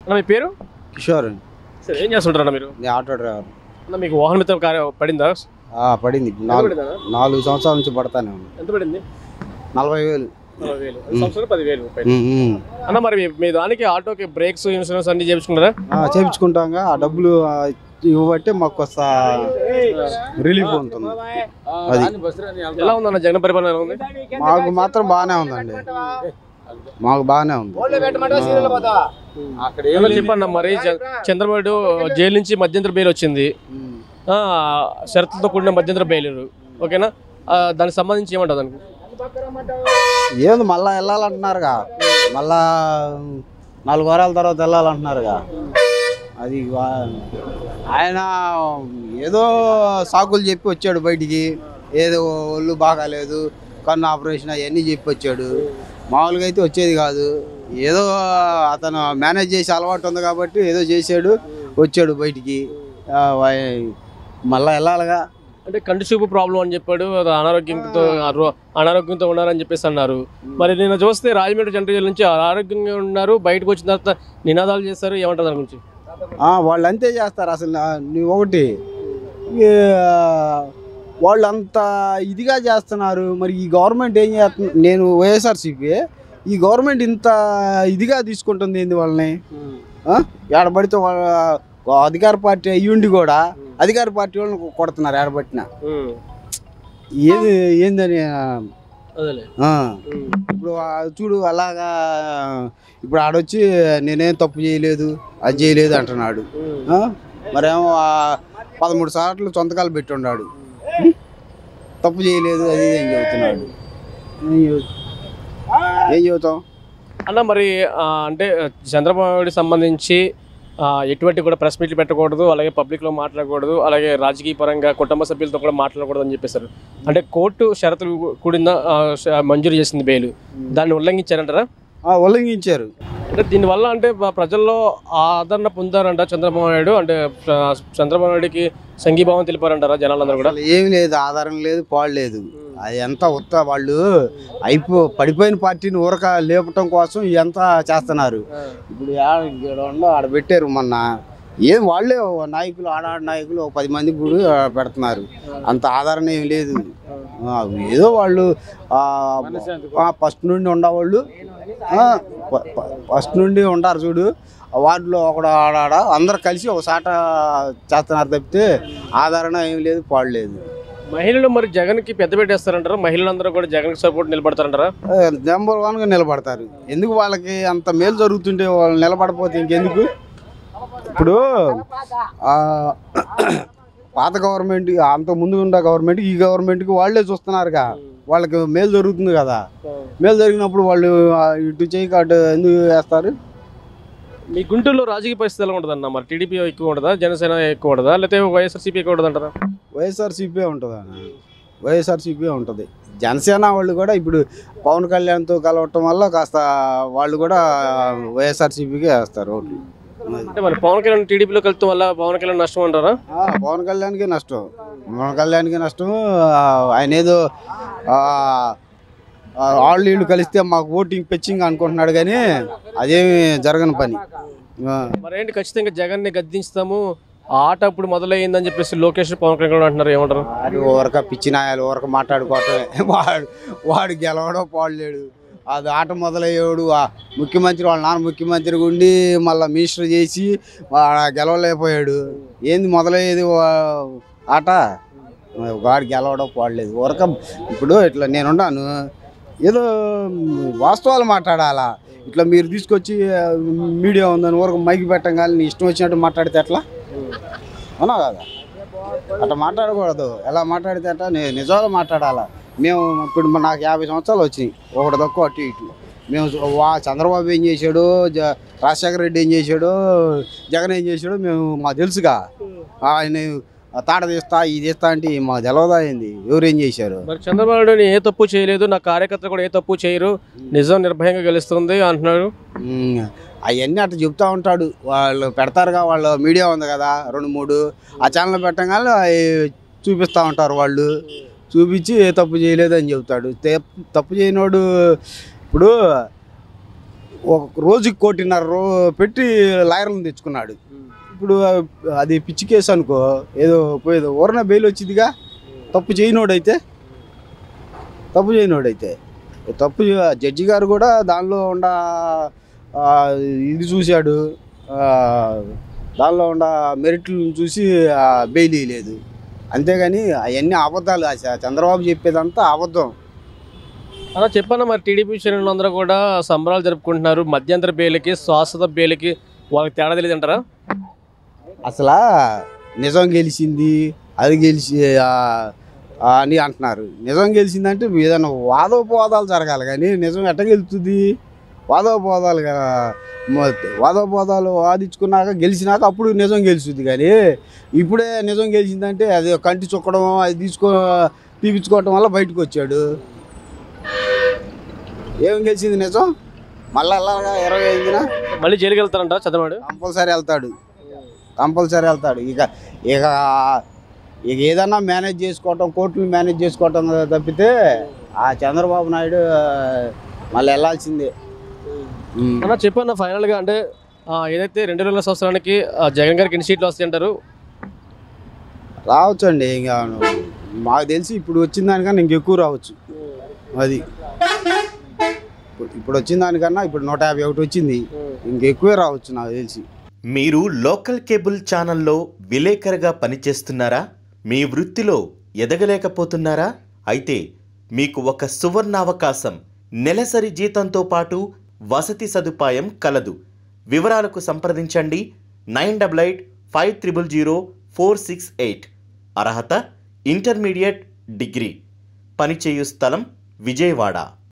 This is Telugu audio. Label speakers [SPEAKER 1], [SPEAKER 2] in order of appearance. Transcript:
[SPEAKER 1] అన్న మీ పేరు
[SPEAKER 2] కిషోర్
[SPEAKER 1] సరే ఏం చేస్తుంటారన్న మీరు
[SPEAKER 2] నేను ఆటో డ్రైవర్
[SPEAKER 1] అన్న మీకు వాహన మిత్రం కార్య పడిందా
[SPEAKER 2] ఆ, పడింది
[SPEAKER 1] ఎంత
[SPEAKER 2] నాలుగు
[SPEAKER 1] పడిందన్న?
[SPEAKER 2] నాలుగు సంవత్సరాల నుంచి పడతానే ఉంది
[SPEAKER 1] ఎంత పడింది
[SPEAKER 2] నలభై వేలు
[SPEAKER 1] నలభై వేలు సంవత్సరం పదివేలు రూపాయలు
[SPEAKER 2] ఉమ్, ఉమ్.
[SPEAKER 1] అన్న మరి మీ- మీ దానికి ఆటోకి బ్రేక్స్ ఇన్సూరెన్స్ అన్ని చేయించుకున్నారా
[SPEAKER 2] ఆ, చేపించుకుంటాంగా ఆ డబ్బులు ఆ, ఇవ్వబట్టే మాకు కొంత రిలీఫ్ ఉంటుంది అది
[SPEAKER 1] ఎలా ఉందన్న జగన్ పరిపాలన ఎలా ఉంది
[SPEAKER 2] మాకు మాత్రం బాగానే ఉందండి మాకు బాగానే ఉంది
[SPEAKER 1] ఏమో చెప్పన్న మరి చ- చంద్రబాబు జైలు నుంచి మధ్యంతర బెయిల్ వచ్చింది ఆ, షరతులతో కూడిన మధ్యంతర బెయిల్ ఓకేనా ఆ, దానికి సంబంధించి ఏమంటారు దానికి
[SPEAKER 2] ఏంది మళ్ళా వెళ్ళాలంటున్నారుగా మళ్ళా నాలుగు వారాల తర్వాత వెళ్ళాలంటున్నారుగా అది వా- ఆయన ఏదో సాకులు చెప్పి వచ్చాడు బయటికి ఏదో ఒళ్ళు బాగాలేదు కన్ను ఆపరేషన్ అవన్నీ చెప్పి వచ్చాడు మామూలుగా అయితే వచ్చేది కాదు ఏదో అతను మేనేజ్ చేసి అలవాటు ఉంది కాబట్టి ఏదో చేశాడు వచ్చాడు బయటికి ఆ, వా- మళ్ళా వెళ్ళాలిగా
[SPEAKER 1] అంటే కంటి చూపు ప్రాబ్లం అని చెప్పాడు అది అనారోగ్యంతో అరో- అనారోగ్యంతో ఉన్నారని చెప్పేసి అన్నారు మరి నేను చూస్తే రాజమండ్రి జనరల్ జైలు నుంచి అనారోగ్యంగా ఉన్నారు బయటకు వచ్చిన తర్వాత నినాదాలు చేస్తారు ఏమంటారు దాని గురించి
[SPEAKER 2] ఆ, వాళ్ళు అంతే చేస్తారు అసలు నా- నువ్వు ఒకటి ఈ, వాళ్ళు అంత ఇదిగా చేస్తున్నారు మరి ఈ గవర్నమెంట్ ఏం చేస్తుంది నేను వైఎస్ఆర్సీపీ ఈ గవర్నమెంట్ ఇంత ఇదిగా తీసుకుంటుంది ఏంది వాళ్ళని ఆ? ఏడబడితే వాళ్ళ అధికార పార్టీ అయ్యుండి కూడా అధికార పార్టీ వాళ్ళని కొడుతున్నారు ఏడబట్టిన
[SPEAKER 1] ఉమ్.
[SPEAKER 2] ఏది ఏందని ఆ,
[SPEAKER 1] అదేలే
[SPEAKER 2] ఆ.
[SPEAKER 1] ఉమ్.
[SPEAKER 2] ఇప్పుడు ఆ చూడు అలాగా ఇప్పుడు ఆడొచ్చి నేనేం తప్పు చేయలేదు అది చేయలేదు అంటున్నాడు
[SPEAKER 1] ఉమ్.
[SPEAKER 2] ఆ? మరేమో ఆ పదమూడు సార్లు సొంతకాలు పెట్టి ఉన్నాడు తప్పు చేయలేదు అది ఇది అని చెబుతున్నాడు ఏం చెబు- ఏం చెబుతాం
[SPEAKER 1] అన్న మరి ఆ, అంటే చంద్రబాబు నాయుడు సంబంధించి ఆ, ఎటువంటి కూడా ప్రెస్ మీట్లు పెట్టకూడదు అలాగే పబ్లిక్లో మాట్లాడకూడదు అలాగే రాజకీయ పరంగా కుటుంబ సభ్యులతో కూడా మాట్లాడకూడదు అని చెప్పేశారు అంటే కోర్టు షరతులు కూడిన ఆ, ష- మంజూరు చేసింది బెయిల్ దాన్ని ఉల్లంఘించారంటారా
[SPEAKER 2] ఆ, ఉల్లంఘించారు
[SPEAKER 1] అంటే దీనివల్ల అంటే ప- ప్రజల్లో ఆదరణ పొందారంట చంద్రబాబు నాయుడు అంటే ఆ, చంద్రబాబు నాయుడుకి సంఘీభావం తెలిపారంటారా జనాలందరూ కూడా
[SPEAKER 2] అసలు ఏమి లేదు ఆధారం లేదు పాడు లేదు అది ఎంత ఉత్త వాళ్ళు అయిపో పడిపోయిన పార్టీని ఊరక లేపటం కోసం ఎంత చేస్తున్నారు ఇప్పుడు ఆడ ఈడ ఉండ- ఆడ పెట్టారు మొన్న ఏం వాళ్ళే ఓ నాయకులు ఆడాడ నాయకులు ఒక పది మంది కూడా పెడుతున్నారు అంత ఆధారణ ఏం లేదు ఆ, ఏదో వాళ్ళు ఫస్ట్ నుండి ఉండేవాళ్ళు ఫస్ట్ నుండి ఉంటారు చూడు ఆ వార్డులో ఒకడు ఆడాడ అందరు కలిసి ఒక సాట చేస్తున్నారు తప్పితే ఆధారణ ఏం లేదు పాడు లేదు
[SPEAKER 1] మహిళలు మరి జగన్కి పెద్ద పెట్టేస్తారంటారా మహిళలందరూ కూడా జగన్కి సపోర్ట్ నిలబడతారంటారా
[SPEAKER 2] నెంబర్ వన్గా నిలబడతారు ఎందుకు వాళ్ళకి అంత మేలు జరుగుతుంటే వాళ్ళు నిలబడపోతే ఇంకెందుకు ఇప్పుడు ఆ, పాత గవర్నమెంట్ అంత ముందు ఉన్న గవర్నమెంట్ ఈ గవర్నమెంట్కి వాళ్ళే చూస్తున్నారుగా వాళ్ళకి మేలు జరుగుతుంది కదా మేలు జరిగినప్పుడు వాళ్ళు ఆ, ఇటు చేయి అటు ఎందుకు వేస్తారు
[SPEAKER 1] మీ గుంటూరులో రాజకీయ పరిస్థితి ఎలా ఉంటుంది అన్న మరి టీడీపీ ఎక్కువ ఉంటుందా జనసేన ఎక్కువ ఉంటుందా లేకపోతే వైఎస్ఆర్సీపీ ఎక్కువ ఉంటుంది అంటారా
[SPEAKER 2] వైఎస్ఆర్సీపీ ఉంటుంది అన్న వైఎస్ఆర్సీపీ ఉంటుంది జనసేన వాళ్ళు కూడా ఇప్పుడు పవన్ కళ్యాణ్తో కలవటం వల్ల కాస్త వాళ్ళు కూడా వైఎస్ఆర్సీపీకే వేస్తారు ఓట్లు
[SPEAKER 1] అంటే మరి పవన్ కళ్యాణ్ టీడీపీలో కలిస్తే వల్ల పవన్ కళ్యాణ్ నష్టం అంటారా
[SPEAKER 2] ఆ, పవన్ కళ్యాణ్కి నష్టం పవన్ కళ్యాణ్కి నష్టం ఆ, ఆయన ఏదో ఆ, ఆ, వాళ్ళు వీళ్ళు కలిస్తే మాకు ఓటింగ్ పెచ్చింగ్ అనుకుంటున్నాడు కానీ అదేమి జరగని పని ఆ,
[SPEAKER 1] మరి ఏంటి ఖచ్చితంగా జగన్ని గద్దించుతాము ఆ ఆట ఇప్పుడు మొదలయ్యిందని చెప్పేసి లోకేష్ పవన్ కళ్యాణ్ కూడా అంటున్నారు ఏమంటారు
[SPEAKER 2] వాడు ఊరక పిచ్చి నాయాలు ఊరక మాట్లాడుకోవటమే వాడు వాడు గెలవడం పాడలేడు అది ఆట మొదలయ్యాడు ఆ ముఖ్యమంత్రి వాళ్ళ నాన్న ముఖ్యమంత్రిగా ఉండి మళ్ళీ మినిస్టర్ చేసి వాడు గెలవలేకపోయాడు ఏంది మొదలయ్యేది వా- ఆట వాడు గెలవడం పాడలేదు ఊరక ఇప్పుడు ఇట్లా నేనున్నాను ఏదో వాస్తవాలు మాట్లాడాలా ఇట్లా మీరు తీసుకొచ్చి ఆ, మీడియా ఉందని ఊరకు మైకి పెట్టంగానే నీ ఇష్టం వచ్చినట్టు మాట్లాడితే ఎట్లా అవునా కదా అట్లా మాట్లాడకూడదు ఎలా మాట్లాడితే అట్లా ని- నిజాలు మాట్లాడాలా మేము ఇప్పుడు మా- నాకు యాభై సంవత్సరాలు వచ్చినాయి ఒకటి తక్కువ అటు ఇటు మేము చూ- వా చంద్రబాబు ఏం చేశాడు జ రాజశేఖర రెడ్డి ఏం చేశాడు జగన్ ఏం చేశాడు మేము మాకు తెలుసుగా ఆయన ఆ తాట తీస్తా ఇది తీస్తా అంటే మాకు తెలవదా అయింది ఎవరేం చేశారు
[SPEAKER 1] మరి చంద్రబాబు నాయుడు ఏ తప్పు చేయలేదు నా కార్యకర్తలు కూడా ఏ తప్పు చేయరు నిజం నిర్భయంగా గెలుస్తుంది అంటున్నాడు
[SPEAKER 2] అవన్నీ అట్లా చెప్తా ఉంటాడు వాళ్ళు పెడతారుగా వాళ్ళ మీడియా ఉంది కదా రెండు మూడు ఆ ఛానల్ పెట్టగానే అవి చూపిస్తూ ఉంటారు వాళ్ళు చూపించి ఏ తప్పు చేయలేదు అని చెబుతాడు తే- తప్పు చేయనోడు ఇప్పుడు ఒక రోజుకి కోటిన్నర రో పెట్టి లాయర్లను తెచ్చుకున్నాడు ఇప్పుడు అది పిచ్చి కేసు అనుకో ఏదో పోయేదో ఊరన బెయిల్ వచ్చిందిగా తప్పు చేయనోడైతే తప్పు చేయనోడైతే తప్పు చే- జడ్జి గారు కూడా దానిలో ఉండ ఆ, ఇది చూశాడు ఆ, దానిలో ఉండ మెరిట్లను చూసి ఆ, బెయిల్ ఇవ్వలేదు అంతేగాని అవన్నీ అబద్ధాలు ఆ చ- చంద్రబాబు చెప్పేదంతా అబద్ధం
[SPEAKER 1] అలా చెప్పన్న మరి టీడీపీ శ్రేణులు అందరూ కూడా సంబరాలు జరుపుకుంటున్నారు మధ్యంతర బేలికి శాశ్వత బేలికి వాళ్ళకి తేడా తెలియదు అంటారా
[SPEAKER 2] అసలు నిజం గెలిచింది అది గెలిచి ఆ, ఆ అని అంటున్నారు నిజం గెలిచిందంటే ఏదైనా వాదోపవాదాలు జరగాలి కానీ నిజం ఎట్ట గెలుస్తుంది వాదోపవాదాలు గా- మ- వాదోపవాదాలు వాదించుకున్నాక గెలిచినాక అప్పుడు నిజం గెలుస్తుంది కానీ ఇప్పుడే నిజం గెలిచిందంటే అది కంటి చుక్కడం అది తీసుకో తీపించుకోవటం వల్ల బయటకు వచ్చాడు ఏం గెలిచింది నిజం మళ్ళా అలాగా ఇరవై ఐదున
[SPEAKER 1] మళ్ళీ జైలుకి వెళ్తారంట చంద్రబాబు
[SPEAKER 2] కంపల్సరీ వెళ్తాడు కంపల్సరీ వెళ్తాడు ఇక ఇక ఇక ఏదన్నా మేనేజ్ చేసుకోవటం కోర్టులు మేనేజ్ చేసుకోవటం తప్పితే ఆ చంద్రబాబు నాయుడు మళ్ళీ వెళ్ళాల్సిందే ఉమ్.
[SPEAKER 1] అన్న చెప్పన్న ఫైనల్గా అంటే ఆ, ఏదైతే రెండు వేల సంవత్సరానికి ఆ, జగన్ గారికి ఎన్ని సీట్లు వస్తాయి అంటారు
[SPEAKER 2] రావచ్చండి ఇంకా మాకు తెలిసి ఇప్పుడు వచ్చిన దానికన్నా ఇంకెక్కువ రావచ్చు అది ఇప్పుడు- ఇప్పుడు వచ్చిన దానికన్నా ఇప్పుడు నూట యాభై ఒకటి వచ్చింది ఇంకెక్కువే రావచ్చు నాకు తెలిసి
[SPEAKER 3] మీరు లోకల్ కేబుల్ ఛానల్లో విలేకరుగా పనిచేస్తున్నారా మీ వృత్తిలో ఎదగలేకపోతున్నారా అయితే మీకు ఒక సువర్ణావకాశం నెలసరి జీతంతో పాటు వసతి సదుపాయం కలదు వివరాలకు సంప్రదించండి nine double eight five triple zero four six eight అర్హత ఇంటర్మీడియట్ డిగ్రీ పనిచేయు స్థలం విజయవాడ